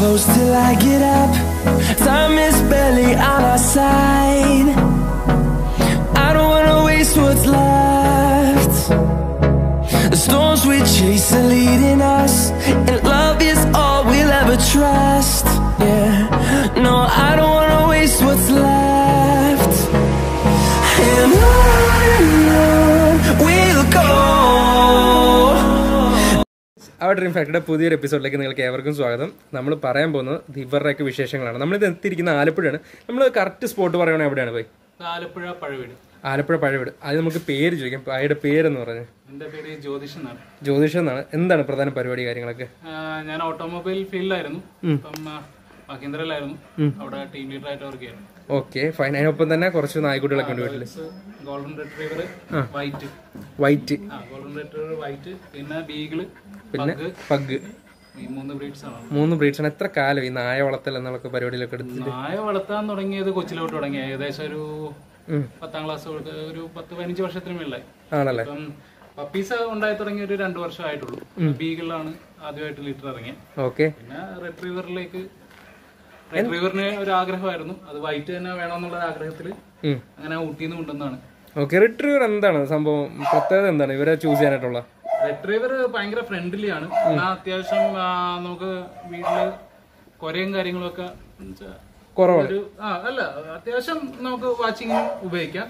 close till I get up. Time is barely on our side. I don't wanna waste what's left. The storms we chase are leading us, and love is all we'll ever trust. Yeah, no, I don't wanna waste what's left. And on and on we'll go. ആ dream ഫാക്ടറിയുടെ പുതിയൊരു എപ്പിസോഡിലേക്ക് നിങ്ങൾക്ക് ഏവർക്കും സ്വാഗതം നമ്മൾ പറയാൻ പോകുന്നത് ഇവരുടെയൊക്കെ വിശേഷങ്ങളാണ് നമ്മളിത് എത്തിയിരിക്കുന്ന ആലപ്പുഴയാണ് നമ്മൾ കറക്റ്റ് സ്പോട്ട് പറയുകയാണെങ്കിൽ എവിടെയാണ് പോയി ആലപ്പുഴ പഴവീട് ആലപ്പുഴ പഴവീട് അത് നമുക്ക് പേര് ചോദിക്കാം അയാളുടെ പേരെന്ന് പറഞ്ഞ് എൻ്റെ പേര് ജ്യോതിഷ് എന്നാണ് ജ്യോതിഷം എന്നാണ് എന്താണ് പ്രധാന പരിപാടി കാര്യങ്ങളൊക്കെ ആ, ഞാൻ ഓട്ടോമൊബൈൽ ഫീൽഡിലായിരുന്നു ഇപ്പം ആ, മഹീന്ദ്രയിലായിരുന്നു അവിടെ ടീം ലീഡർ ആയിട്ട് വർക്ക് ചെയ്യായിരുന്നു ഓക്കെ ഫൈൻ അതിനൊപ്പം തന്നെ കുറച്ച് നായ്ക്കുട്ടികളൊക്കെ ഉണ്ട് വീട്ടിൽ ഗോൾഡൻ റിട്രീവർ വൈറ്റ് വൈറ്റ് ആ ഗോൾഡൻ റിട്രീവർ വൈറ്റ് പിന്നെ ബീഗിള് പിന്നെ പഗ് പഗ് ഈ മൂന്ന് ബ്രീഡ്സ് ആണ് മൂന്ന് ബ്രീഡ്സാണ് എത്ര കാലം ഈ നായ വളർത്തൽ എന്നുള്ള പരിപാടിയിലൊക്കെ എടുത്ത് നായ വളർത്താൻ തുടങ്ങിയത് കൊച്ചിലോട്ട് തുടങ്ങി ഏകദേശം ഒരു പത്താം ക്ലാസ് തൊട്ട് ഒരു പത്ത് പതിനഞ്ച് വർഷത്തിന് മേളിലായി ആണല്ലേ ഇപ്പം പപ്പീസ് ഉണ്ടായി തുടങ്ങി ഒരു രണ്ട് വർഷം ആയിട്ടുള്ളൂ ബീഗിളാണ് ആദ്യമായിട്ട് ലിറ്റർ ഇറങ്ങിയത് ഓക്കെ പിന്നെ റിട്രീവറിലേക്ക് റിട്രീവറിന് ഒരു ആഗ്രഹമായിരുന്നു അത് വൈറ്റ് തന്നെ വേണമെന്നുള്ള ഒരു ആഗ്രഹത്തിൽ അങ്ങനെ ഊട്ടിന്ന് കൊണ്ടുവന്നാണ് ഓക്കെ റിട്രീവർ എന്താണ് സംഭവം പ്രത്യേകത എന്താണ് ഇവരെ ചൂസ് ചെയ്യാനായിട്ടുള്ള റിട്രീവർ ഭയങ്കര ഫ്രണ്ട്ലി ആണ് എന്നാ അത്യാവശ്യം ആ, നമുക്ക് വീട്ടില് കൊരയും കാര്യങ്ങളും ഒക്കെ കുറവാണ് ഒരു ആ അല്ല അത്യാവശ്യം നമുക്ക് വാച്ചിങ്ങിനും ഉപയോഗിക്കാം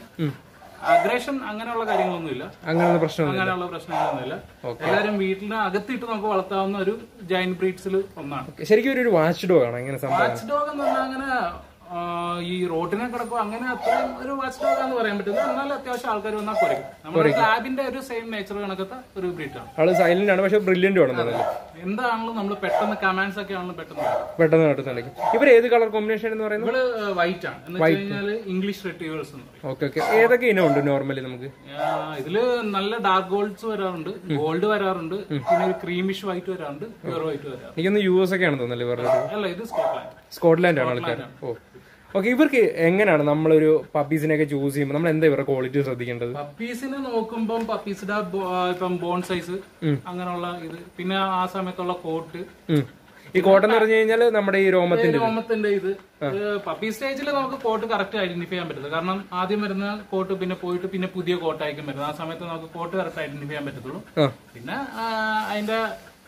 അഗ്രേഷൻ അങ്ങനെയുള്ള കാര്യങ്ങളൊന്നുമില്ല അങ്ങനെയുള്ള പ്രശ്നം അങ്ങനെയുള്ള പ്രശ്നങ്ങളൊന്നുമില്ല എല്ലാരും വീട്ടിന് അകത്തിട്ട് നമുക്ക് വളർത്താവുന്ന ഒരു ജൈൻ ബ്രീഡ്സിൽ ഒന്നാണ് ശരിക്കും ഒരു- ഒരു വാച്ച് ഡോഗ് ആണ് എങ്ങനെ സംഭവം വാച്ച് ഡോഗ് എന്ന് പറഞ്ഞാൽ അങ്ങനെ ആ, ഈ റോഡിനെ കിടക്കും അങ്ങനെ അത്രയും ഒരു വാച്ച് ഡോഗ് എന്ന് പറയാൻ പറ്റില്ല എന്നാലും അത്യാവശ്യം ആൾക്കാർ വന്നാൽ കുറയ്ക്കും നമ്മുടെ ലാബിന്റെ ഒരു സെയിം നേച്ചർ കണക്കത്തെ ഒരു ബ്രീഡാണ് ആള് സൈലന്റ് ആണ് പക്ഷെ ബ്രില്യന്റ് ആണ് തോന്നുന്നു എന്താണെങ്കിലും നമ്മൾ പെട്ടെന്ന് കമാൻഡ്സ് ഒക്കെ ആണെങ്കിലും പെട്ടെന്ന് വരും. പെട്ടെന്ന് നടത്തുന്നുണ്ടെങ്കിൽ ഇവർ ഏത് കളർ കോമ്പിനേഷൻ എന്ന് പറയുന്നത് ഇവള് വൈറ്റ് ആണ് എന്ന് വെച്ച് കഴിഞ്ഞാല് ഇംഗ്ലീഷ് റിട്രീവേഴ്സ് എന്ന് പറയും ഓക്കെ ഓക്കെ ഏതൊക്കെ ഇനം ഉണ്ട് നോർമലി നമുക്ക് ആ, ഇതില് നല്ല ഡാർക്ക് ഗോൾഡ്സ് വരാറുണ്ട് ഗോൾഡ് വരാറുണ്ട് പിന്നെ ഒരു ക്രീമിഷ് വൈറ്റ് വരാറുണ്ട് പ്യൂർ വൈറ്റ് വരാറുണ്ട് എനിക്കൊന്ന് യു എസ് ഒക്കെ ആണ് തോന്നുന്നല്ലേ ഇവരുടെ ഒരു അല്ല ഇത് സ്കോട്ട്ലാൻഡ് സ്കോട്ട്ലാൻഡ് ആണ് ആൾക്കാർ ഓ ഓക്കെ ഇവർക്ക് എങ്ങനെയാണ് നമ്മളൊരു പപ്പീസിനെ ഒക്കെ ചൂസ് ചെയ്യുമ്പോൾ നമ്മൾ എന്താ ഇവരുടെ ക്വാളിറ്റി ശ്രദ്ധിക്കേണ്ടത് പപ്പീസിനെ നോക്കുമ്പം പപ്പീസിന്റെ ബോ- ആ, ഇപ്പം ബോൺ സൈസ് അങ്ങനെയുള്ള ഇത് പിന്നെ ആ സമയത്തുള്ള കോട്ട് ഉം. ഈ കോട്ടൺ എന്ന് പറഞ്ഞു കഴിഞ്ഞാൽ നമ്മുടെ ഈ രോമത്തിന്റെ രോമത്തിന്റെ ഇത് പപ്പി സ്റ്റേജിൽ നമുക്ക് കോട്ട് കറക്റ്റ് ഐഡന്റിഫൈ ചെയ്യാൻ പറ്റില്ല കാരണം ആദ്യം വരുന്ന കോട്ട് പിന്നെ പോയിട്ട് പിന്നെ പുതിയ കോട്ടായിരിക്കും വരുന്നത് ആ സമയത്ത് നമുക്ക് കോട്ട് കറക്റ്റ് ഐഡന്റിഫൈ ചെയ്യാൻ പറ്റത്തുള്ളൂ ആ പിന്നെ ആ, അതിന്റെ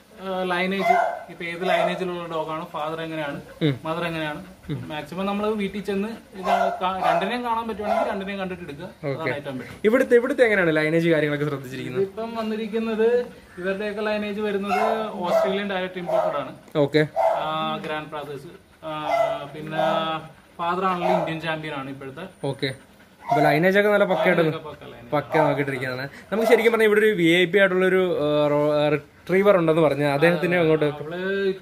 ലൈനേജ് ഇപ്പൊ ഏത് ലൈനേജിലുള്ള ഡോഗാണ് ഫാദർ എങ്ങനെയാണ് മദർ എങ്ങനെയാണ് മാക്സിമം നമ്മൾ വീട്ടിൽ ചെന്ന് ഇത് കാ- രണ്ടിനെയും കാണാൻ പറ്റുവാണെങ്കിൽ രണ്ടിനെയും കണ്ടിട്ട് എടുക്കുക അതാണ് ഏറ്റവും ബെറ്റർ ഇവിടുത്തെ ഇവിടുത്തെ എങ്ങനെയാണ് ലൈനേജ് കാര്യങ്ങളൊക്കെ ശ്രദ്ധിച്ചിരിക്കുന്നത് ഇപ്പം വന്നിരിക്കുന്നത് ഇവരുടെയൊക്കെ ലൈനേജ് വരുന്നത് ഓസ്ട്രേലിയൻ ഡയറക്റ്റ് ഇമ്പോർട്ടഡ് ആണ് ഓക്കെ ഗ്രാൻഡ് ബ്രാദേഴ്സ് പിന്നെ ഫാദർ ആണല്ലോ ഇന്ത്യൻ ചാമ്പ്യൻ ആണ് ഇപ്പോഴത്തെ ഓക്കെ അപ്പൊ ലൈനേജ് ഒക്കെ നല്ല പക്കയായിട്ട് പക്ക line. പക്ക നോക്കിയിട്ടിരിക്കുന്നതാണ് നമുക്ക് ശരിക്കും പറഞ്ഞാൽ ഇവിടെ ഒരു വി ഐ പി ആയിട്ടുള്ളൊരു റിട്രീവർ ഉണ്ടെന്ന് പറഞ്ഞ അദ്ദേഹത്തിന് അങ്ങോട്ട് അവള്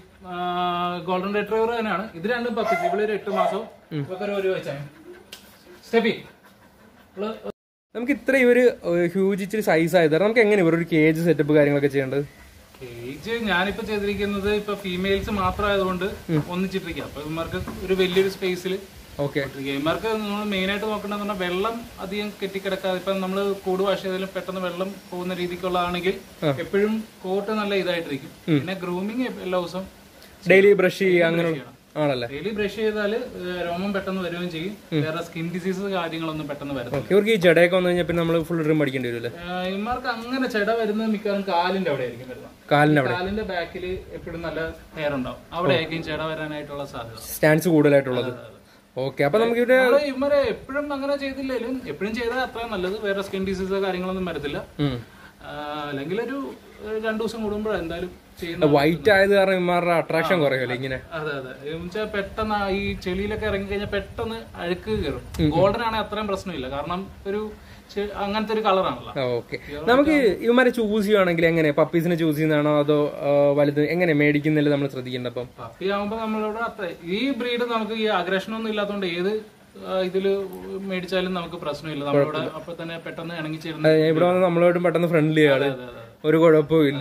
ഗോൾഡൻ റിട്രീവർ തന്നെയാണ് ഇത് രണ്ടും പപ്പിച്ച് ഇവിടെ ഒരു എട്ട് മാസവും ഇവർക്ക് ഒരു ഒരു വയസ്സായി സ്റ്റെഫി ഇവള് നമുക്ക് ഇത്രയും ഒരു ഹ്യൂജ് ഇച്ചിരി സൈസ് ആയത് നമുക്ക് എങ്ങനെ ഇവർ ഒരു കേജ് സെറ്റപ്പ് കാര്യങ്ങളൊക്കെ ചെയ്യേണ്ടത് കേജ് ഞാനിപ്പോ ചെയ്തിരിക്കുന്നത് ഇപ്പൊ ഫീമെയിൽസ് മാത്രമായതുകൊണ്ട് ഒന്നിച്ചിട്ടിരിക്കുക അപ്പൊ ഇവന്മാർക്ക് ഒരു വലിയൊരു സ്പേസിൽ ഓക്കെ ഗെയിമർക്ക് നമ്മൾ മെയിൻ ആയിട്ട് നോക്കേണ്ടതെന്ന് പറഞ്ഞാൽ വെള്ളം അധികം കെട്ടിക്കിടക്കാതെ ഇപ്പൊ നമ്മൾ കൂട് വാഷ് ചെയ്താലും പെട്ടെന്ന് വെള്ളം പോകുന്ന രീതിക്കുള്ളതാണെങ്കിൽ എപ്പോഴും കോട്ട് നല്ല ഇതായിട്ടിരിക്കും പിന്നെ ഗ്രൂമിങ് എല്ലാ ദിവസവും ഡെയിലി ബ്രഷ് ചെയ്യുക അങ്ങനെ ആണല്ലേ ഡെയിലി ബ്രഷ് ചെയ്താൽ രോമം പെട്ടെന്ന് വരികയും ചെയ്യും വേറെ സ്കിൻ ഡിസീസ് കാര്യങ്ങളൊന്നും പെട്ടെന്ന് വരത്തില്ല ഓക്കെ ഇവർക്ക് ഈ ജടയൊക്കെ വന്നു കഴിഞ്ഞാൽ പിന്നെ നമ്മൾ ഫുൾ ഡ്രീം അടിക്കേണ്ടി വരുമല്ലേ ഏഹ് ഇവന്മാർക്ക് അങ്ങനെ ചെട വരുന്നത് മിക്കവാറും കാലിന്റെ അവിടെ ആയിരിക്കും വരുന്നത് കാലിന് അവിടെ കാലിന്റെ ബാക്കിൽ എപ്പോഴും നല്ല ഹെയർ ഉണ്ടാവും അവിടെ ആയിരിക്കും ചെട വരാനായിട്ടുള്ള സാധ്യത സ്റ്റാൻസ് കൂടുതലായിട്ടുള്ളത് ഓക്കെ അപ്പൊ നമുക്ക് ഇവിടെ നമ്മള് ഇവരെ എപ്പോഴും അങ്ങനെ ചെയ്തില്ലേലും എപ്പോഴും ചെയ്താൽ അത്രയും നല്ലത് വേറെ സ്കിൻ ഡിസീസ് കാര്യങ്ങളൊന്നും വരത്തില്ല ഉം. അല്ലെങ്കിൽ ഒരു ഏഹ് രണ്ടു ദിവസം കൂടുമ്പോഴാണ് എന്തായാലും ചെയ്യുന്ന വൈറ്റ് ആയത് കാരണം ഇമാരുടെ അട്രാക്ഷൻ കുറയുമല്ലോ ഇങ്ങനെ അതെ അതെ എന്നുവെച്ചാൽ പെട്ടെന്ന് ആ ഈ ചെളിയിലൊക്കെ ഇറങ്ങി കഴിഞ്ഞാൽ പെട്ടെന്ന് അഴുക്ക് കയറും ഗോൾഡൻ ആണെങ്കിൽ അത്രയും പ്രശ്നമില്ല കാരണം ഒരു ചെ- അങ്ങനത്തെ ഒരു കളറാണല്ലോ ഓക്കെ നമുക്ക് ഇവന്മാരെ ചൂസ് ചെയ്യുവാണെങ്കിൽ എങ്ങനെ പപ്പീസിനെ ചൂസ് ചെയ്യുന്നതാണോ അതോ ആ, വലുത് എങ്ങനെ മേടിക്കുന്നില്ല നമ്മൾ ശ്രദ്ധിക്കേണ്ട അപ്പം പപ്പി ആവുമ്പോ നമ്മളിവിടെ അത്ര ഈ ബ്രീഡ് നമുക്ക് ഈ അഗ്രഷൻ ഒന്നും ഇല്ലാത്തതുകൊണ്ട് ഏത് ആ, ഇതില് മേടിച്ചാലും നമുക്ക് പ്രശ്നമില്ല നമ്മളിവിടെ അപ്പൊ തന്നെ പെട്ടെന്ന് ഇണങ്ങിച്ചേരുന്ന ഇവിടെ വന്ന് നമ്മളോടും പെട്ടെന്ന് ഫ്രണ്ട്ലി ആള് അതെ, അതെ. ഒരു കുഴപ്പവും ഇല്ല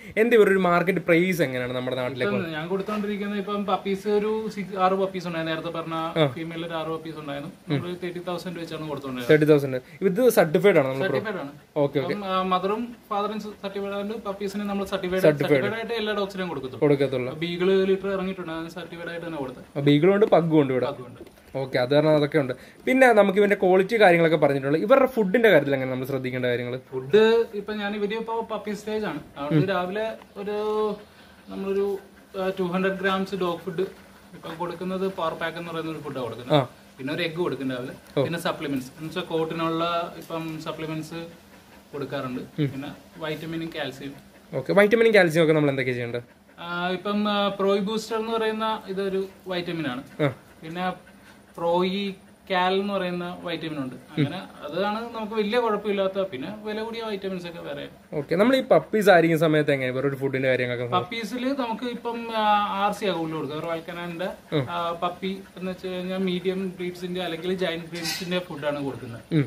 എന്താ ഇവരൊരു മാർക്കറ്റ് പ്രൈസ് എങ്ങനെയാണ് നമ്മുടെ നാട്ടിലേക്ക് ഇപ്പം ഞാൻ കൊടുത്തോണ്ടിരിക്കുന്നത് ഇപ്പം പപ്പീസ് ഒരു six- ആറ് പപ്പീസ് ഉണ്ടായിരുന്നു നേരത്തെ പറഞ്ഞ ഫീമെയിൽ ഒരു ആറ് പപ്പീസ് ഉണ്ടായിരുന്നു നമ്മൾ തേർട്ടി തൗസൻഡ് വെച്ചാണ് കൊടുത്തോണ്ടിരുന്നത് തേർട്ടി തൗസൻഡ് ഇത് സർട്ടിഫൈഡ് ആണ് നമ്മൾ സർട്ടിഫൈഡ് ആണ് ഓക്കെ അപ്പം മദറും ഫാദറും സർട്ടിഫൈഡ് ആണ് പപ്പീസിന് നമ്മൾ സർട്ടിഫൈഡ് സർട്ടിഫൈഡ് ആയിട്ട് എല്ലാ ഡോഗ്സിനെയും കൊടുക്കത്തുള്ളൂ കൊടുക്കത്തുള്ളൂ ബീഗിള് ലിറ്റർ ഇറങ്ങിയിട്ടുണ്ട് അതിന് സർട്ടിഫൈഡ് ആയിട്ട് തന്നെ കൊടുത്തത് ബീഗിളും ഉണ്ട് പഗ്ഗും ഉണ്ട് ഇവിടെ അതുകൊണ്ട് ഓക്കെ അത് കാരണം അതൊക്കെ ഉണ്ട് പിന്നെ നമുക്ക് ഇവന്റെ ക്വാളിറ്റി കാര്യങ്ങളൊക്കെ പറഞ്ഞിട്ടുള്ളൂ ഇവരുടെ ഫുഡിന്റെ കാര്യത്തിൽ എങ്ങനെ നമ്മൾ ശ്രദ്ധിക്കേണ്ട കാര്യങ്ങൾ ഫുഡ് ഇപ്പൊ ഞാൻ ഇവര് ഇപ്പൊ പപ്പി സ്റ്റേജ് ആണ് അതുകൊണ്ട് രാവിലെ ഒരു നമ്മളൊരു two hundred grams dog food ഇപ്പൊ കൊടുക്കുന്നത് പവർ പാക്ക് എന്ന് പറയുന്ന ഒരു ഫുഡാണ് കൊടുക്കുന്നത് പിന്നെ ഒരു എഗ്ഗ് കൊടുക്കും രാവിലെ പിന്നെ സപ്ലിമെന്റ്സ് എന്ന് വെച്ചാൽ കോട്ടിനുള്ള ഇപ്പം സപ്ലിമെന്റ്സ് കൊടുക്കാറുണ്ട് പിന്നെ വൈറ്റമിനും കാൽസ്യം ഓക്കെ വൈറ്റമിനും കാൽസ്യം ഒക്കെ നമ്മൾ എന്തൊക്കെയാണ് ചെയ്യേണ്ടത് ഇപ്പം പ്രോയി ബൂസ്റ്റർ എന്ന് പറയുന്ന ഇതൊരു വൈറ്റമിൻ ആണ് ആ. പിന്നെ പ്രോയി കാൽ എന്ന് പറയുന്ന വൈറ്റമിൻ ഉണ്ട് അങ്ങനെ അതാണ് നമുക്ക് വലിയ കുഴപ്പമില്ലാത്ത പിന്നെ വില കൂടിയ വൈറ്റമിൻസ് ഒക്കെ വേറെ ഓക്കെ നമ്മൾ ഈ പപ്പീസ് ആയിരിക്കുന്ന സമയത്ത് എങ്ങനെ ഇവരുടെ ഫുഡിന്റെ കാര്യങ്ങളൊക്കെ പപ്പീസിൽ നമുക്ക് ഇപ്പം ആർ സി ആ കൂടുതൽ കൊടുക്കുക റോയൽക്കനാന്റെ പപ്പി എന്ന് വെച്ച് കഴിഞ്ഞാൽ മീഡിയം ബ്രീഡ്സിന്റെ അല്ലെങ്കിൽ ജൈന്റ് ബ്രീഡ്സിന്റെ ഫുഡാണ് കൊടുക്കുന്നത് ഉം.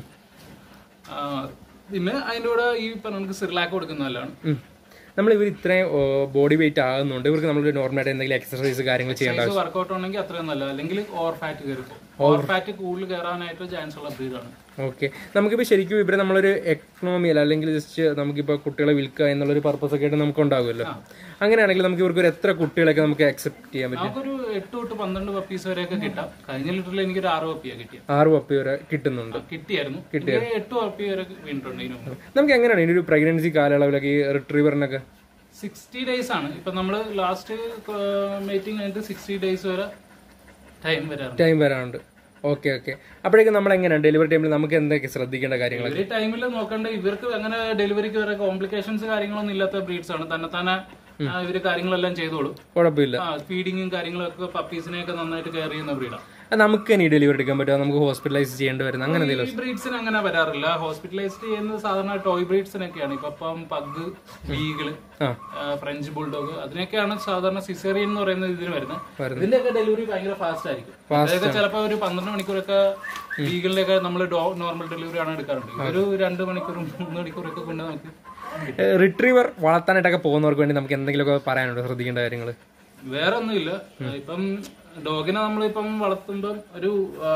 ആ, പിന്നെ അതിന്റെ കൂടെ ഈ പറഞ്ഞ നമുക്ക് സിർലാക്ക് കൊടുക്കുന്നതല്ലാണ് ഉം. നമ്മൾ ഇവർ ഇത്രയും ബോഡി വെയിറ്റ് ആകുന്നുണ്ട് ഇവർക്ക് നമ്മൾ നോർമലായിട്ട് എന്തെങ്കിലും എക്സസൈസ് കാര്യങ്ങൾ ചെയ്യേണ്ട വർക്കൗട്ട് ഉണ്ടെങ്കിൽ അത്രയും നല്ലത് അല്ലെങ്കിൽ ഓവർ ഫാറ്റ് കയറി ഓവർ ഫാറ്റ് കൂടുതൽ കയറാനായിട്ട് ചാൻസ് ഉള്ള ബ്രീഡാണ് ഓക്കെ നമുക്കിപ്പോൾ ശരിക്കും ഇവരെ നമ്മളൊരു എക്കണോമി അല്ല അല്ലെങ്കിൽ ജസ്റ്റ് നമുക്കിപ്പോൾ കുട്ടികളെ വിൽക്കുക എന്നുള്ളൊരു പർപ്പസ് ഒക്കെ ആയിട്ട് നമുക്ക് ഉണ്ടാകുമല്ലോ അങ്ങനെയാണെങ്കിൽ നമുക്ക് ഇവർക്ക് ഒരു എത്ര കുട്ടികളൊക്കെ നമുക്ക് അക്സെപ്റ്റ് ചെയ്യാൻ പറ്റും നമുക്കൊരു എട്ട് തൊട്ട് പന്ത്രണ്ട് പപ്പീസ് വരെയൊക്കെ കിട്ടാം കഴിഞ്ഞ ലിറ്ററിൽ എനിക്ക് ഒരു ആറ് പപ്പിയാണ് കിട്ടിയത് ആറ് പപ്പി വരെ കിട്ടുന്നുണ്ട് കിട്ടിയായിരുന്നു എനിക്ക് എട്ട് പപ്പി വരെ വീണിട്ടുണ്ട് ഇതിനു മുമ്പ് നമുക്ക് എങ്ങനെയാണ് ഇതിന്റെ ഒരു പ്രഗ്നൻസി കാലയളവിലൊക്കെ ഈ റിട്രീവറിനൊക്കെ സിക്സ്റ്റി ഡേയ്സ് ആണ് ഇപ്പൊ നമ്മള് ലാസ്റ്റ് മീറ്റിംഗ് കഴിഞ്ഞിട്ട് സിക്സ്റ്റി ഡേയ്സ് വരെ ടൈം വരാറുണ്ട് ടൈം വരാനുണ്ട് ഓക്കെ ഓക്കെ അപ്പോഴേക്കും നമ്മൾ എങ്ങനെയാണ് ഡെലിവറി ടൈമിൽ നമുക്ക് എന്തൊക്കെ ശ്രദ്ധിക്കേണ്ട കാര്യങ്ങൾ ഒരു ടൈമിൽ നോക്കേണ്ട ഇവർക്ക് അങ്ങനെ ഡെലിവറിക്ക് വരെ കോംപ്ലിക്കേഷൻസ് കാര്യങ്ങളൊന്നും ഇല്ലാത്ത ബ്രീഡ്സ് ആണ് തന്നെ തന്നെ ആ, ഇവര് കാര്യങ്ങളെല്ലാം ചെയ്തോളൂ കുഴപ്പമില്ല ആ ഫീഡിങ്ങും കാര്യങ്ങളൊക്കെ പപ്പീസിനെയൊക്കെ നന്നായിട്ട് കെയർ ചെയ്യുന്ന ബ്രീഡാണ് അത് നമുക്ക് ഇനി ഡെലിവറി എടുക്കാൻ പറ്റുമോ നമുക്ക് ഹോസ്പിറ്റലൈസ് ചെയ്യേണ്ടി വരുന്നത് അങ്ങനെ എന്തെങ്കിലും ഈ ബ്രീഡ്സിന് അങ്ങനെ വരാറില്ല ഹോസ്പിറ്റലൈസ്ഡ് ചെയ്യുന്നത് സാധാരണ ടോയ് ബ്രീഡ്സിനൊക്കെയാണ് ഇപ്പൊ ഇപ്പം പഗ് ബീഗിള് ആ. ഫ്രഞ്ച് ബുൾഡോഗ് അതിനൊക്കെയാണ് സാധാരണ സിസേറിയൻ എന്ന് പറയുന്ന ഇതിന് വരുന്നത് ഇതിന്റെയൊക്കെ ഡെലിവറി ഭയങ്കര ഫാസ്റ്റ് ആയിരിക്കും അതായത് ചിലപ്പോൾ ഒരു പന്ത്രണ്ട് മണിക്കൂറൊക്കെ ബീഗിളിലൊക്കെ നമ്മൾ നോർമൽ ഡെലിവറി ആണ് എടുക്കാറുണ്ട് ഒരു രണ്ട് മണിക്കൂറും മൂന്ന് മണിക്കൂറൊക്കെ കൊണ്ട് നമുക്ക് റിട്രീവർ വളർത്താനായിട്ടൊക്കെ പോകുന്നവർക്ക് വേണ്ടി നമുക്ക് എന്തെങ്കിലുമൊക്കെ പറയാനുണ്ടോ ശ്രദ്ധിക്കേണ്ട കാര്യങ്ങൾ വേറെ ഒന്നുമില്ല ഇപ്പം ഡോഗിനെ നമ്മളിപ്പം വളർത്തുമ്പം ഒരു ആ,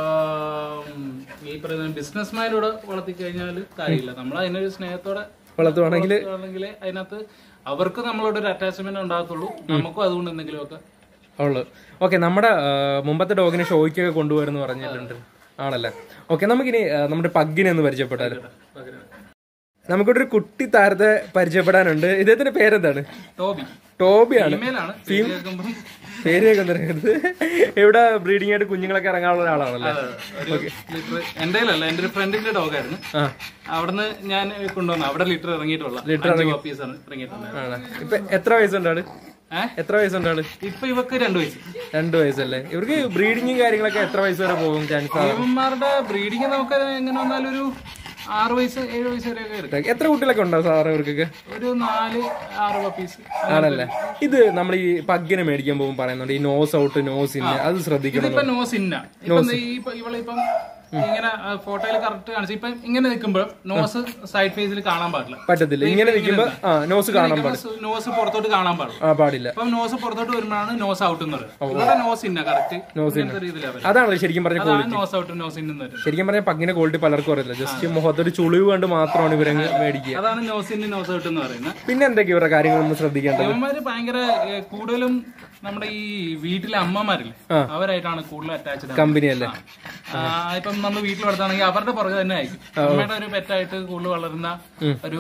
ഈ പറയുന്ന ബിസിനസ് മൈൻഡോടെ വളർത്തി കഴിഞ്ഞാൽ കാര്യമില്ല നമ്മൾ അതിനൊരു സ്നേഹത്തോടെ വളർത്തുവാണെങ്കിൽ ആണെങ്കിൽ അതിനകത്ത് അവർക്ക് നമ്മളോട് ഒരു അറ്റാച്ച്മെന്റ് ഉണ്ടാകത്തുള്ളൂ നമുക്കും അതുകൊണ്ട് എന്തെങ്കിലുമൊക്കെ ഉള്ളു ഓക്കെ നമ്മുടെ ആ, മുമ്പത്തെ ഡോഗിനെ ഷോയ്ക്കൊക്കെ കൊണ്ടുവരുമെന്ന് പറഞ്ഞിട്ടുണ്ട് ആണല്ലേ ഓക്കെ നമുക്കിനി ആ, നമ്മുടെ പഗ്ഗിനെ ഒന്ന് പരിചയപ്പെട്ടാലോ നമുക്കിവിടെ ഒരു കുട്ടി താരത്തെ പരിചയപ്പെടാനുണ്ട് ഇദ്ദേഹത്തിന്റെ പേരെന്താണ് ടോബി ടോബിയാണ് ഫീമെയിലാണ് പേര് കേൾക്കുമ്പം പേര് കേൾക്കുന്നത് ഇവിടെ ബ്രീഡിംഗ് ആയിട്ട് കുഞ്ഞുങ്ങളൊക്കെ ഇറങ്ങാനുള്ള ഒരാളാണല്ലേ ഒരു ലിറ്റർ എന്റെ അല്ല എന്റെ ഒരു ഫ്രണ്ടിന്റെ ഡോഗായിരുന്നു ആ അവിടുന്ന് ഞാൻ കൊണ്ടുവന്നു അവിടെ ലിറ്റർ ഇറങ്ങിയിട്ടുള്ള പപ്പീസ് ആണ് ഇറങ്ങിയിട്ടുള്ളത് ആണ് ഇപ്പൊ എത്ര വയസ്സുണ്ട് ആള് ഏഹ് എത്ര വയസ്സുണ്ട് ആള് ഇപ്പൊ ഇവക്ക് രണ്ടു വയസ്സ് രണ്ട് വയസ്സല്ലേ ഇവർക്ക് ബ്രീഡിങ്ങും കാര്യങ്ങളൊക്കെ എത്ര വയസ്സ് വരെ പോകും ചാൻസ് ഇവന്മാരുടെ ബ്രീഡിങ് നമുക്ക് എങ്ങനെ വന്നാലും ഒരു ആറ് വയസ്സ് ഏഴ് വയസ്സ് വരെയൊക്കെ എടുക്കും എത്ര കുട്ടികളൊക്കെ ഉണ്ടാവും സാധാരണ ഇവർക്കൊക്കെ ഒരു നാല് ആറ് പപ്പീസ് ആണല്ലേ ഇത് നമ്മൾ ഈ പഗ്ഗിനെ മേടിക്കാൻ പോകുമ്പോൾ പറയുന്നുണ്ട് ഈ നോസ് ഔട്ട് നോസ് ഇന്ന് അത് ശ്രദ്ധിക്കണം ഇതിപ്പോ നോസ് ഇന്ന ഇപ്പൊ ദേ ഈ ഇപ്പൊ ഇവളിപ്പം ഇങ്ങനെ ഫോട്ടോയിൽ കറക്റ്റ് കാണിച്ചു ഇപ്പൊ ഇങ്ങനെ നിൽക്കുമ്പോൾ നോസ് സൈഡ് ഫേസിൽ കാണാൻ പാടില്ല പറ്റത്തില്ല ഇങ്ങനെ നിൽക്കുമ്പോ ആ നോസ് കാണാൻ പാടില്ല നോസ് പുറത്തോട്ട് കാണാൻ പാടില്ല ആ പാടില്ല അപ്പം നോസ് പുറത്തോട്ട് വരുമ്പോഴാണ് നോസ് ഔട്ട് എന്ന് പറയുന്നത് ഇവിടെ നോസ് ഇന്ന കറക്റ്റ് ഇങ്ങനത്തെ രീതിയിലാണ് അതാണല്ലോ ശരിക്കും പറഞ്ഞ അതാണ് നോസ് ഔട്ട് നോസ് ഇന്നും വരുന്നത് ശരിക്കും പറഞ്ഞാൽ പഗ്ഗിന്റെ ക്വാളിറ്റി പലർക്കും അറിയില്ല ജസ്റ്റ് മുഖത്തൊരു ചുളിവ് കൊണ്ട് മാത്രമാണ് ഇവരങ്ങ് മേടിക്കുക അതാണ് നോസ് ഇന്ന് നോസ് ഔട്ട് എന്ന് പറയുന്നത് പിന്നെ എന്തൊക്കെ ഇവരുടെ കാര്യങ്ങൾ നമ്മൾ ശ്രദ്ധിക്കേണ്ടത് ഇവന്മാര് ഭയങ്കര ഏ, കൂടുതലും നമ്മുടെ ഈ വീട്ടിലെ അമ്മമാരില്ലേ അവരായിട്ടാണ് കൂടുതൽ അറ്റാച്ച്ഡ് കമ്പനി അല്ലേ ഇപ്പം നമ്മൾ വീട്ടിൽ വളർത്താണെങ്കിൽ അവരുടെ പുറകെ തന്നെ ആയിരിക്കും അമ്മയുടെ ഒരു പെറ്റായിട്ട് കൂടുതൽ വളരുന്ന ഒരു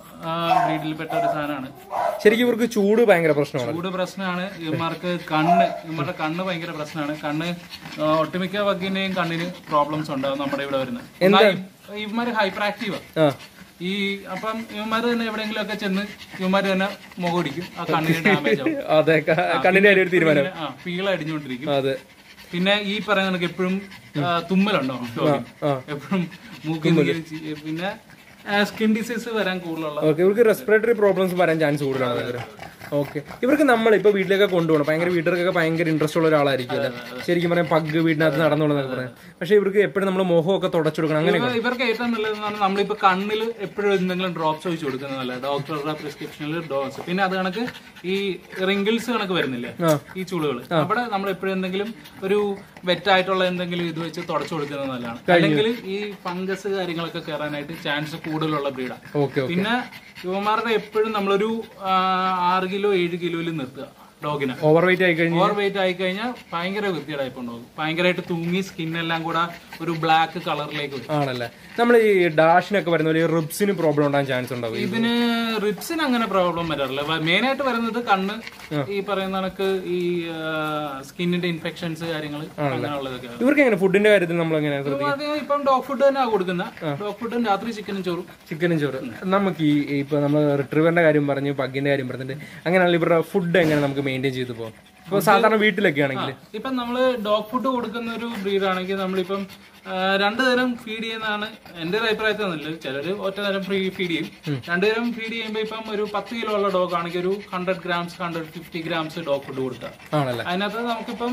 ബ്രീഡിൽ പെട്ട ഒരു സാധനമാണ് ശരിക്കും ഇവർക്ക് ചൂട് ഭയങ്കര പ്രശ്നമാണ് ചൂട് പ്രശ്നമാണ് ഇവന്മാർക്ക് കണ്ണ് ഇവന്മാരുടെ കണ്ണ് ഭയങ്കര പ്രശ്നമാണ് കണ്ണ് ആ, ഒട്ടുമിക്ക വക്കിന്റെയും കണ്ണിന് പ്രോബ്ലംസ് ഉണ്ടാവും നമ്മുടെ ഇവിടെ വരുന്നത് എന്നാൽ ഇവന്മാര് ഹൈപ്പർ ആക്റ്റീവാ ആ ഈ അപ്പം ഇവന്മാര് തന്നെ എവിടെയെങ്കിലും ഒക്കെ ചെന്ന് ഇവന്മാര് തന്നെ മുഖടിക്കും ആ കണ്ണിന് ഡാമേജ് ആവും അതെ ക- കണ്ണിന്റെ കാര്യം ഒരു തീരുമാനം പിന്നെ, ആ പീള അടിഞ്ഞുകൊണ്ടിരിക്കും അതെ പിന്നെ ഈ പറയുന്ന കണക്ക് എപ്പോഴും തുമ്മലുണ്ടോ ആ. എപ്പോഴും മൂക്കിൽ നിന്ന് ചി- പിന്നെ സ്കിൻ ഡിസീസ് വരാൻ കൂടുതലുള്ള ഓക്കെ ഇവർക്ക് റെസ്പിറേറ്ററി പ്രോബ്ലംസ് വരാൻ ചാൻസ് കൂടുതലാണ് ഭയങ്കര ഓക്കെ ഇവർക്ക് നമ്മൾ ഇപ്പൊ വീട്ടിലേക്ക് കൊണ്ടുപോകണം ഭയങ്കര വീട്ടുകാർക്കൊക്കെ ഭയങ്കര ഇൻട്രസ്റ്റ് ഉള്ള ഒരാളായിരിക്കും അല്ലേ ശരിക്കും പറയാം പഗ് വീടിനകത്ത് നടന്നുള്ളതൊക്കെ പറയാം പക്ഷെ ഇവർക്ക് എപ്പോഴും നമ്മൾ മുഖമൊക്കെ തുടച്ചു കൊടുക്കണം അങ്ങനെ ഇവ- ഇവർക്ക് ഏറ്റവും നല്ലതെന്ന് പറഞ്ഞാൽ നമ്മളിപ്പോ കണ്ണിൽ എപ്പോഴും എന്തെങ്കിലും ഡ്രോപ്സ് ഒഴിച്ചു കൊടുക്കുന്നതല്ല ഡോക്ടറുടെ പ്രിസ്ക്രിപ്ഷനിൽ ഡോസ് പിന്നെ അത് കണക്ക് ഈ റിങ്കിൾസ് കണക്ക് വരുന്നില്ലേ ഈ ചുളുകൾ അവിടെ നമ്മൾ എപ്പോഴും എന്തെങ്കിലും ഒരു വെറ്റായിട്ടുള്ള എന്തെങ്കിലും ഇത് വെച്ച് തുടച്ചു കൊടുക്കുന്നത് നല്ലതാണ് അല്ലെങ്കിൽ ഈ ഫംഗസ് കാര്യങ്ങളൊക്കെ കയറാനായിട്ട് ചാൻസ് കൂടുതലുള്ള ബ്രീഡാണ് ഓക്കെ പിന്നെ യുവമാരുടെ എപ്പോഴും നമ്മളൊരു ആ, ആറ് കിലോ ഏഴ് കിലോയിൽ നിർത്തുക ഡോഗിനെ ഓവർ വെയിറ്റ് ആയി കഴിഞ്ഞ് ഓവർ വെയിറ്റ് ആയി കഴിഞ്ഞാൽ ഭയങ്കര വൃത്തിയേടായിപ്പോ ഉണ്ടാവും ഭയങ്കരമായിട്ട് തൂങ്ങി സ്കിന്നെല്ലാം കൂടെ ഒരു ബ്ലാക്ക് കളറിലേക്ക് വരും ആണല്ലേ നമ്മൾ ഈ ഡാഷിനൊക്കെ വരുന്ന പോലെ റിബ്സിന് പ്രോബ്ലം ഉണ്ടാകാൻ ചാൻസ് ഉണ്ടാവും ഇതിന് റിപ്സിന് അങ്ങനെ പ്രോബ്ലം വരാറില്ല മെയിൻ ആയിട്ട് വരുന്നത് കണ്ണ് ഈ പറയുന്ന കണക്ക് ഈ സ്കിന്നിന്റെ ഇൻഫെക്ഷൻസ് കാര്യങ്ങൾ അങ്ങനെയുള്ളതൊക്കെ ഇവർക്ക് എങ്ങനെ ഫുഡിന്റെ കാര്യത്തിൽ നമ്മൾ എങ്ങനെ അത് ഇപ്പം ഡോഗ് ഫുഡ് തന്നെ കൊടുക്കുന്ന ഡോഗ് ഫുഡും രാത്രി ചിക്കനും ചോറും ചിക്കനും ചോറ് നമുക്ക് ഈ ഇപ്പൊ നമ്മൾ റിട്രീവറിന്റെ കാര്യം പറഞ്ഞു പഗ്ഗിന്റെ കാര്യം പറഞ്ഞിട്ട് അങ്ങനെയാണെങ്കിൽ ഇവരുടെ ഫുഡ് എങ്ങനെ നമുക്ക് മെയിൻറ്റെയിൻ ചെയ്തു പോകും ഇപ്പൊ സാധാരണ വീട്ടിലൊക്കെ ആണെങ്കിൽ ഇപ്പം നമ്മള് ഡോഗ് ഫുഡ് കൊടുക്കുന്ന ഒരു ബ്രീഡ് ആണെങ്കിൽ നമ്മളിപ്പം ആ, രണ്ടു നേരം ഫീഡ് ചെയ്യുന്നതാണ് എന്റെ ഒരു അഭിപ്രായത്തിൽ നല്ലത് ചിലര് ഒറ്റ നേരം ഫ്രീ ഫീഡ് ചെയ്യും രണ്ടു നേരം ഫീഡ് ചെയ്യുമ്പോൾ ഇപ്പം ഒരു പത്ത് കിലോ ഉള്ള ഡോഗ് ആണെങ്കിൽ ഒരു hundred grams hundred fifty grams dog food കൊടുക്കുക ആണല്ലേ അതിനകത്ത് നമുക്കിപ്പം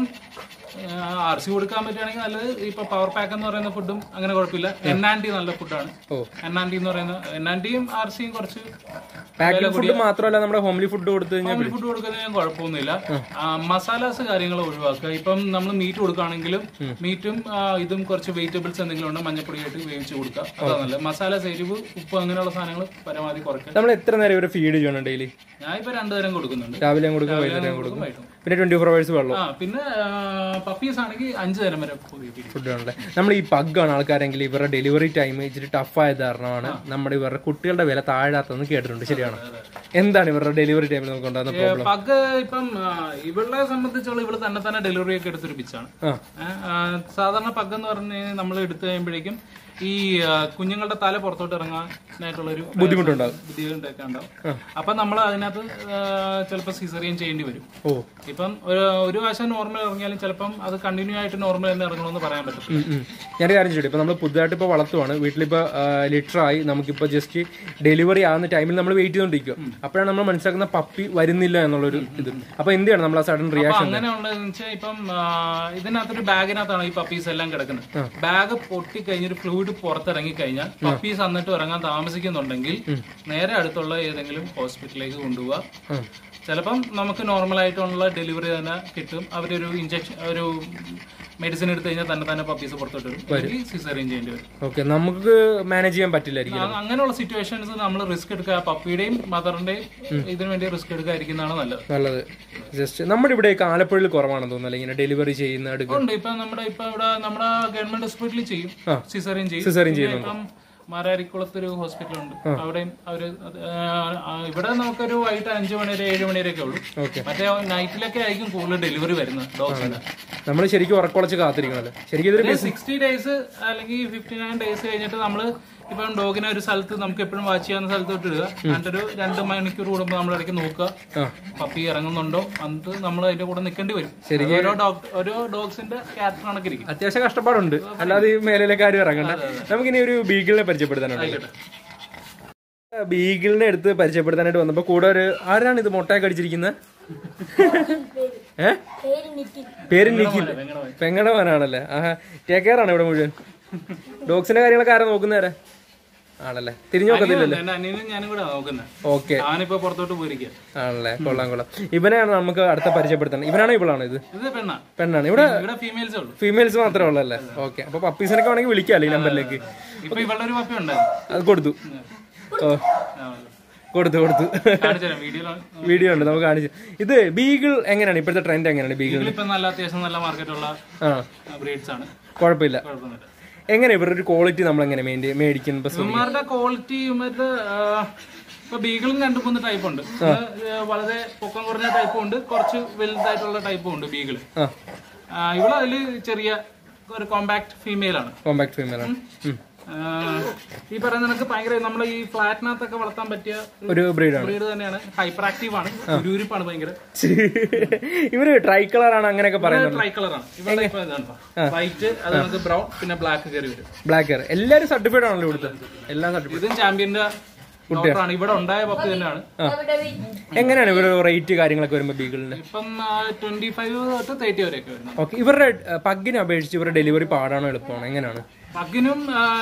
ആർ സി കൊടുക്കാൻ പറ്റുകയാണെങ്കിൽ നല്ലത് ഇപ്പൊ പവർ പാക്ക് എന്ന് പറയുന്ന ഫുഡും അങ്ങനെ കുഴപ്പമില്ല എൻ ആൻഡ് ടി നല്ല ഫുഡാണ് ഓ. എൻ ആൻഡ് ടി എന്ന് പറയുന്ന എൻ ആൻഡ് ടിയും ആർ സിയും കുറച്ച് പാക്കഡ് ഫുഡ് മാത്രമല്ല നമ്മുടെ ഹോംലി ഫുഡ് കൊടുത്തു കഴിഞ്ഞാൽ ഫാമിലി ഫുഡ് കൊടുക്കുന്നതിന് കുഴപ്പമൊന്നുമില്ല മസാലാസ് കാര്യങ്ങൾ ഒഴിവാക്കുക ഇപ്പം നമ്മൾ മീറ്റ് കൊടുക്കുകയാണെങ്കിലും മീറ്റും ആ, ഇതും കുറച്ച് വെജിറ്റബിൾസ് എന്തെങ്കിലും ഉണ്ട് മഞ്ഞപ്പൊടി ആയിട്ട് വേവിച്ച് കൊടുക്കുക അതാണ് നല്ലത് മസാലാസ് എരിവ് ഉപ്പ് അങ്ങനെയുള്ള സാധനങ്ങൾ പരമാവധി കുറയ്ക്കുക നമ്മൾ എത്ര നേരം ഇവരെ ഫീഡ് ചെയ്യണം ഡെയിലി ഞാൻ ഇപ്പൊ രണ്ടു നേരം കൊടുക്കുന്നുണ്ട് രാവിലെയും കൊടുക്കും വൈകുന്നേരം കൊടുക്കും വൈകിട്ടും. പിന്നെ ട്വന്റി ഫോർ അവേഴ്സ് വെള്ളം ആ പിന്നെ പപ്പീസ് ആണെങ്കിൽ അഞ്ചു നേരം വരെ പുതിയ period. ഫുഡ് ആണല്ലേ നമ്മൾ ഈ പഗ്ഗാണ് ആൾക്കാരെങ്കിൽ ഇവരുടെ ഡെലിവറി ടൈം ഇച്ചിരി ടഫ് ആയത് കാരണമാണ് നമ്മുടെ ഇവരുടെ കുട്ടികളുടെ വില താഴാത്തെന്ന് കേട്ടിട്ടുണ്ട് ശരിയാണ് എന്താണ് ഇവരുടെ ഡെലിവറി ടൈമിൽ നമുക്ക് ഉണ്ടാകുന്ന പ്രോബ്ലം പഗ് ഇപ്പം ആ, ഇവളെ സംബന്ധിച്ചുള്ള ഇവള് തന്നെ തന്നെ ഡെലിവറി ഒക്കെ എടുത്തൊരു പിച്ചാണ് ആ ഏ, ആ, സാധാരണ പഗ് എന്ന് പറഞ്ഞു നമ്മൾ എടുത്തു കഴിയുമ്പോഴേക്കും ഈ ആ, കുഞ്ഞുങ്ങളുടെ തല പുറത്തോട്ട് ഇറങ്ങാനായിട്ടുള്ള ഒരു ബുദ്ധിമുട്ടുണ്ടാകും ബുദ്ധിമുട്ടൊക്കെ ഉണ്ടാവും അപ്പൊ നമ്മൾ അതിനകത്ത് ചിലപ്പോൾ സിസറിയൻ ചെയ്യേണ്ടി വരും ഓ ഇപ്പം ഒരു ഒരു വശം നോർമൽ ഇറങ്ങിയാലും ചിലപ്പം അത് കണ്ടിന്യൂ ആയിട്ട് നോർമൽ തന്നെ ഇറങ്ങണമെന്ന് പറയാൻ പറ്റും ഉം, ഉം. ഞാനൊരു കാര്യം ചോദിച്ചു ഇപ്പൊ നമ്മൾ പുതുതായിട്ട് ഇപ്പൊ വളർത്തുവാണ് വീട്ടിലിപ്പോ ലിറ്റർ ആയി നമുക്കിപ്പോ ജസ്റ്റ് ഡെലിവറി ആവുന്ന ടൈമിൽ നമ്മൾ വെയിറ്റ് ചെയ്തോണ്ടിരിക്കും അപ്പോഴാണ് നമ്മൾ മനസ്സിലാക്കുന്ന പപ്പി വരുന്നില്ല എന്നുള്ളൊരു ഇത് അപ്പൊ എന്ത് ചെയ്യണം നമ്മൾ ആ സഡൻ അപ്പൊ റിയാക്ഷൻ അങ്ങനെ ഉള്ളതെന്ന് വെച്ചാൽ ഇപ്പം ആ, ഇതിനകത്തൊരു ബാഗിനകത്താണ് ഈ പപ്പീസ് എല്ലാം കിടക്കുന്നത് ബാഗ് പൊട്ടി കഴിഞ്ഞൊരു ഫ്ലൂയിഡ് പുറത്തിറങ്ങി കഴിഞ്ഞാൽ പപ്പീസ് എന്നിട്ട് ഇറങ്ങാൻ താമസിക്കുന്നുണ്ടെങ്കിൽ നേരെ അടുത്തുള്ള ഏതെങ്കിലും ഹോസ്പിറ്റലിലേക്ക് കൊണ്ടുപോവുക ചിലപ്പം നമുക്ക് നോർമൽ ആയിട്ടുള്ള ഡെലിവറി തന്നെ കിട്ടും അവരൊരു ഇഞ്ചക്ഷൻ ഒരു മെഡിസിൻ എടുത്തു കഴിഞ്ഞാൽ തന്നെ തന്നെ പപ്പീസ് പുറത്തോട്ട് വരും അല്ലെങ്കിൽ സിസറിയൻ ചെയ്യേണ്ടി വരും ഓക്കെ നമുക്ക് മാനേജ് ചെയ്യാൻ പറ്റില്ലായിരിക്കും ആ, അങ്ങനെയുള്ള സിറ്റുവേഷൻസ് നമ്മൾ റിസ്ക് എടുക്കുക പപ്പിയുടെയും മദറിന്റെയും ഇതിനു വേണ്ടി റിസ്ക് എടുക്കാതിരിക്കുന്നതാണ് നല്ലത് നല്ലത് ജസ്റ്റ് നമ്മുടെ ഇവിടെയൊക്കെ ആലപ്പുഴയിൽ കുറവാണെന്ന് തോന്നുന്നല്ലേ ഇങ്ങനെ ഡെലിവറി ചെയ്യുന്ന എടുക്കുക ഉണ്ട് ഇപ്പൊ നമ്മുടെ ഇപ്പൊ ഇവിടെ നമ്മുടെ ഗവൺമെന്റ് ഹോസ്പിറ്റലിൽ ചെയ്യും സിസറിയൻ ചെയ്യും സിസറിൻ പിന്നെ ഇപ്പം മാരാരിക്കുളത്ത് ഒരു ഹോസ്പിറ്റൽ ഉണ്ട് അവിടെയും അവര് അത്, ആ, ആ, ഇവിടെ നമുക്കൊരു വൈകിട്ട് അഞ്ചു മണി വരെ ഏഴ് മണി വരെയൊക്കെ ഉള്ളൂ Okay. മറ്റേ നൈറ്റിലൊക്കെ ആയിരിക്കും കൂടുതൽ ഡെലിവറി വരുന്നത് ഡോഗ്സിന്റെ നമ്മൾ ശരിക്കും ഉറക്കുളച്ച് കാത്തിരിക്കണല്ലോ ശരിക്കും ഇതൊരു സിക്സ്റ്റി ഡേയ്സ് അല്ലെങ്കിൽ ഫിഫ്റ്റി നയൻ ഡേയ്സ് കഴിഞ്ഞിട്ട് നമ്മള് ഇപ്പം ഡോഗിനെ ഒരു സ്ഥലത്ത് നമുക്ക് എപ്പോഴും വാച്ച് ചെയ്യാവുന്ന സ്ഥലത്ത് ഇട്ടിടുക എന്നിട്ടൊരു രണ്ട് മണിക്കൂർ കൂടുമ്പോൾ നമ്മൾ ഇടയ്ക്ക് നോക്കുക ആ പപ്പി ഇറങ്ങുന്നുണ്ടോ എന്നിട്ട് നമ്മൾ അതിന്റെ കൂടെ നിൽക്കേണ്ടി വരും അത് ഓരോ ഡോഗ് ഓരോ ഡോഗ്സിന്റെ ക്യാരക്ടർ കണക്കിരിക്കും അത്യാവശ്യം കഷ്ടപ്പാടുണ്ട് അല്ലാതെ ഈ മേലിലെ കാര്യം ഇറങ്ങണ്ട നമുക്കിനി ഒരു ബീഗിളിനെ പരിചയപ്പെടുത്താനുണ്ട് ബീഗിളിനെ എടുത്ത് പരിചയപ്പെടുത്താനായിട്ട് വന്നപ്പോ കൂടെ ഒരു ആരാണ് ഇത് മുട്ടയൊക്കെ അടിച്ചിരിക്കുന്നത് ഏ പേര് നിഖിൽ പെങ്ങടെ മോനാണല്ലേ ആഹാ ടേക്ക് കെയർ ആണ് ഇവിടെ മുഴുവൻ ഡോഗ്സിന്റെ കാര്യങ്ങളൊക്കെ ആരാ നോക്കുന്നേരെ ആണല്ലേ തിരിഞ്ഞു നോക്കത്തില്ലല്ലോ എന്റെ അനിയനും ഞാനും കൂടെ നോക്കുന്നത് ഓക്കെ ഞാനിപ്പോ പുറത്തോട്ട് പോയിരിക്കുക ആണല്ലേ കൊള്ളാം കൊള്ളാം ഇവനെയാണ് നമുക്ക് അടുത്ത പരിചയപ്പെടുത്തണം ഇവനാണോ ഇവളാണോ ഇത് ഇത് പെണ്ണാ പെണ്ണാണ് ഇവിടെ ഇവിടെ ഫീമെയിൽസേ ഉള്ളൂ ഫീമെയിൽസ് മാത്രമേ ഉള്ളല്ലേ ഓക്കെ അപ്പൊ പപ്പീസിനൊക്കെ വേണമെങ്കിൽ വിളിക്കാമല്ലോ ഈ നമ്പറിലേക്ക് ഇപ്പൊ ഇവളുടെ ഒരു പപ്പി ഉണ്ടായിരുന്നു അത് കൊടുത്തു ഓ കൊടുത്തു കൊടുത്തു കാണിച്ചുതരാം വീഡിയോ വീഡിയോ ഉണ്ട് നമുക്ക് കാണിച്ചു ഇത് ബീഗിൾ എങ്ങനെയാണ് ഇപ്പോഴത്തെ ട്രെൻഡ് എങ്ങനെയാണ് ബീഗിൾ ഇപ്പൊ നല്ല അത്യാവശ്യം നല്ല മാർക്കറ്റുള്ള ആ ബ്രീഡ്സ് ആണ് കുഴപ്പമില്ല കുഴപ്പമൊന്നുമില്ല എങ്ങനെ ഇവരുടെ ഒരു ക്വാളിറ്റി നമ്മൾ എങ്ങനെ മെയിൻറ്റെയിൻ മേടിക്കുന്ന ഇവന്മാരുടെ ക്വാളിറ്റി ഇവന്മാരുടെ ആ, ഇപ്പൊ ബീഗിളും രണ്ടു മൂന്ന് ടൈപ്പ് ഉണ്ട് ഇത്, ഏ, വളരെ പൊക്കം കുറഞ്ഞ ടൈപ്പും ഉണ്ട് കുറച്ച് വലുതായിട്ടുള്ള ടൈപ്പും ഉണ്ട് ബീഗിള് ആ ഇവള് അതില് ചെറിയ ഒരു കോമ്പാക്ട് ഫീമെയിൽ ആണ് കോമ്പാക്ട് ഫീമെയിൽ ആണ് ഉം. ആ, ഈ പറയുന്ന കണക്ക് ഭയങ്കര നമ്മൾ ഈ ഫ്ലാറ്റിനകത്തൊക്കെ വളർത്താൻ പറ്റിയ ഒരു ബ്രീഡാണ് ബ്രീഡ് തന്നെയാണ് ഹൈപ്പർ ആക്റ്റീവ് ആണ് ഉരുരിപ്പാണ് ഭയങ്കര ഇവര് ട്രൈ കളർ ആണ് അങ്ങനെയൊക്കെ പറയുന്നത് ട്രൈ കളറാണ് ഇവിടെ ഇപ്പൊ ഇതാണ് വൈറ്റ് അത് നമുക്ക് ബ്രൗൺ പിന്നെ ബ്ലാക്ക് കയറി വരും ബ്ലാക്ക് ഹെയർ എല്ലാരും സർട്ടിഫൈഡ് ആണല്ലോ ഇവിടുത്തെ എല്ലാം സർട്ടിഫൈഡ് ഇതും ചാമ്പ്യന്റെ ഡോക്ടറാണ് ഇവിടെ ഉണ്ടായ പപ്പി തന്നെയാണ് എങ്ങനെയാണ് ഇവരുടെ റേറ്റ് കാര്യങ്ങളൊക്കെ വരുമ്പോൾ ബീഗിളിന് ഇപ്പം ട്വന്റി ഫൈവ് തൊട്ട് തേർട്ടി വരെയൊക്കെ വരുന്നത് ഓക്കെ ഇവരുടെ പഗ്ഗിനെ അപേക്ഷിച്ച് ഇവരുടെ ഡെലിവറി പാടാണോ എളുപ്പമാണോ എങ്ങനെയാണ് പക്കിനും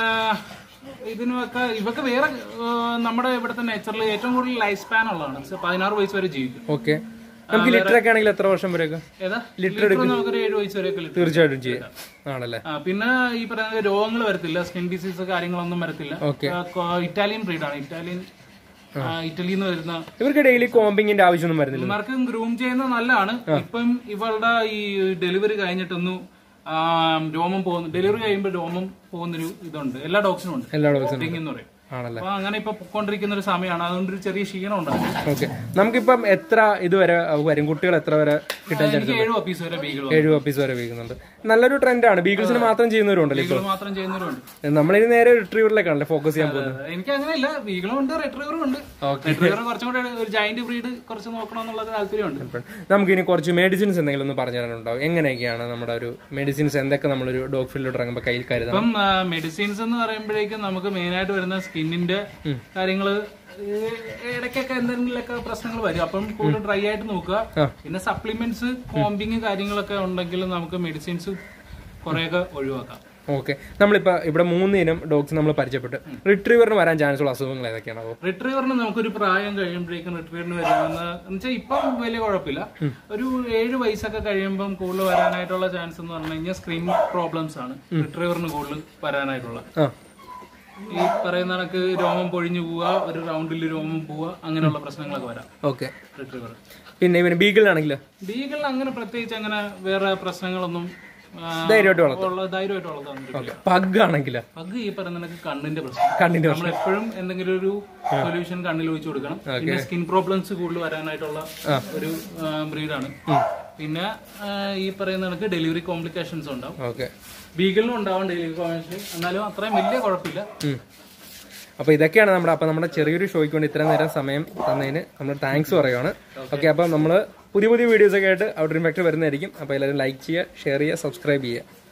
ഇതിനുമൊക്കെ ഇവക്ക് വേറെ ആ, നമ്മുടെ ഇവിടുത്തെ നേച്ചറിൽ ഏറ്റവും കൂടുതൽ ലൈഫ് സ്പാൻ ഉള്ളതാണ് വെച്ചാ പതിനാറ് വയസ്സ് വരെ ജീവിക്കും ഓക്കെ നമുക്ക് ലിറ്റർ ഒക്കെ ആണെങ്കിൽ എത്ര വർഷം വരെയൊക്കെ ഏതാ ലിറ്റർ നമുക്കൊരു ഏഴ് വയസ്സ് വരെയൊക്കെ ലിറ്റർ തീർച്ചയായിട്ടും ചെയ്യാം ആണല്ലേ ആ, പിന്നെ ഈ പറയുന്ന രോഗങ്ങൾ വരത്തില്ല സ്കിൻ ഡിസീസ് കാര്യങ്ങളൊന്നും വരത്തില്ല Okay. ആ, കൊ- ഇറ്റാലിയൻ ബ്രീഡാണ് ഇറ്റാലിയൻ ആ, ഇറ്റലിയിൽ നിന്ന് വരുന്ന ഇവർക്ക് ഡെയിലി കോമ്പിങ്ങിന്റെ ആവശ്യമൊന്നും വരുന്നില്ല ഇവർക്ക് ഗ്രൂം ചെയ്യുന്നത് നല്ലതാണ് ഇപ്പം ഇവളുടെ ഈ ഡെലിവറി കഴിഞ്ഞിട്ടൊന്നും ആ, രോമം പോകുന്ന ഡെലിവറി കഴിയുമ്പോൾ രോമം പോകുന്നൊരു ഇതുണ്ട് എല്ലാ ഡോഗ്സിനും ഉണ്ട് എല്ലാ ദിവസവും Sting എന്ന് പറയും ആണല്ലേ അപ്പൊ അങ്ങനെ ഇപ്പൊ പൊക്കോണ്ടിരിക്കുന്ന ഒരു സമയമാണ് അതുകൊണ്ട് ഒരു ചെറിയ ക്ഷീണം ഉണ്ടാകും ഓക്കെ നമുക്കിപ്പം എത്ര ഇതുവരെ വരും കുട്ടികൾ എത്ര വരെ കിട്ടാൻ ചാൻസ് എനിക്ക് ഏഴ് ഓഫീസ് വരെ ബീഗിൾ ഏഴ് ഓഫീസ് വരെ വീക്കുന്നുണ്ട് നല്ലൊരു ട്രെൻഡാണ് ബീഗിൾസിന് മാത്രം ചെയ്യുന്നവരുണ്ടല്ലോ ബീഗിൾ മാത്രം ചെയ്യുന്നവരുണ്ട് നമ്മളിനി നേരെ റിട്രീവറിലേക്കാണല്ലേ ഫോക്കസ് ചെയ്യാൻ പോകുന്നത് എനിക്ക് അങ്ങനെയല്ല ബീഗിളും ഉണ്ട് റെട്രീവറും ഉണ്ട് റെട്രീവർ കുറച്ചും കൂടെ ഒരു ജൈന്റ് ബ്രീഡ് കുറച്ച് നോക്കണം എന്നുള്ളത് താല്പര്യമുണ്ട് നമുക്കിനി കുറച്ച് മെഡിസിൻസ് എന്തെങ്കിലും ഒന്ന് പറഞ്ഞു തരാനുണ്ടാവും എങ്ങനെയൊക്കെയാണ് നമ്മുടെ ഒരു മെഡിസിൻസ് എന്തൊക്കെ നമ്മളൊരു ഡോഗ് ഫീൽഡിലോട്ട് ഇറങ്ങുമ്പോൾ കയ്യിൽ കരുതണം ഇപ്പം മെഡിസിൻസ് എന്ന് പറയുമ്പോഴേക്കും നമുക്ക് മെയിൻ ആയിട്ട് വരുന്ന സ്കിന്നിന്റെ കാര്യങ്ങള് ഏഹ് ഇടയ്ക്കൊക്കെ എന്തെങ്കിലുമൊക്കെ പ്രശ്നങ്ങൾ വരും അപ്പം കൂടുതൽ ഡ്രൈ ആയിട്ട് നോക്കുക പിന്നെ സപ്ലിമെന്റ്സ് കോമ്പിങ് കാര്യങ്ങളൊക്കെ ഉണ്ടെങ്കിൽ നമുക്ക് മെഡിസിൻസ് കുറെയൊക്കെ ഒഴിവാക്കാം ഓക്കെ നമ്മളിപ്പോ ഇവിടെ മൂന്ന് ഇനം ഡോഗ്സ് നമ്മൾ പരിചയപ്പെട്ടു റിട്രീവറിന് വരാൻ ചാൻസ് ഉള്ള അസുഖങ്ങൾ ഏതൊക്കെയാണ് അപ്പോൾ റിട്രീവറിന് നമുക്കൊരു പ്രായം കഴിയുമ്പോഴേക്കും റിട്രീവറിന് വരുന്ന വെച്ചാൽ ഇപ്പം വലിയ കുഴപ്പമില്ല ഒരു ഏഴ് വയസ്സൊക്കെ കഴിയുമ്പം കൂടുതൽ വരാനായിട്ടുള്ള ചാൻസ് എന്ന് പറഞ്ഞു കഴിഞ്ഞാൽ സ്ക്രീൻ പ്രോബ്ലംസ് ആണ് റിട്രീവറിന് കൂടുതൽ വരാനായിട്ടുള്ള ആ ഈ പറയുന്ന കണക്ക് രോമം പൊഴിഞ്ഞു പോവുക ഒരു റൗണ്ടിൽ രോമം പോവുക അങ്ങനെയുള്ള പ്രശ്നങ്ങളൊക്കെ വരാം ഓക്കെ റിട്രീവർ പിന്നെ ഇവന് ബീഗിളിനാണെങ്കിലോ ബീഗിളിൽ അങ്ങനെ പ്രത്യേകിച്ച് അങ്ങനെ വേറെ പ്രശ്നങ്ങളൊന്നും ആ, ധൈര്യമായിട്ട് വളർത്തും ഉള്ള ധൈര്യമായിട്ട് വളർത്താൻ പറ്റില്ല പഗ് ആണെങ്കിലോ പഗ് ഈ പറയുന്ന കണക്ക് കണ്ണിന്റെ പ്രശ്നം കണ്ണിന്റെ നമ്മൾ എപ്പോഴും എന്തെങ്കിലും ഒരു സൊല്യൂഷൻ കണ്ണിൽ ഒഴിച്ചു കൊടുക്കണം പിന്നെ സ്കിൻ പ്രോബ്ലംസ് കൂടുതൽ വരാനായിട്ടുള്ള ഒരു ബ്രീഡാണ് പിന്നെ ആ, ഈ പറയുന്ന കണക്ക് ഡെലിവറി കോംപ്ലിക്കേഷൻസ് ഉണ്ടാവും ഓക്കെ ബീഗിളിനും ഉണ്ടാവും ഡെലിവറി കോംപ്ലിക്കേഷൻ എന്നാലും അത്രയും വലിയ കുഴപ്പമില്ല അപ്പൊ ഇതൊക്കെയാണ് നമ്മുടെ അപ്പൊ നമ്മുടെ ചെറിയൊരു ഷോയ്ക്ക് വേണ്ടി ഇത്രയും നേരം സമയം തന്നതിന് നമ്മൾ താങ്ക്സ് പറയുകയാണ് ഓക്കെ അപ്പൊ നമ്മൾ പുതിയ പുതിയ വീഡിയോസ് ഒക്കെ ആയിട്ട് ഔട്ടർ ഇമ്പാക്ട് വരുന്നതായിരിക്കും അപ്പൊ എല്ലാവരും ലൈക്ക് ചെയ്യുക ഷെയർ ചെയ്യുക സബ്സ്ക്രൈബ് ചെയ്യുക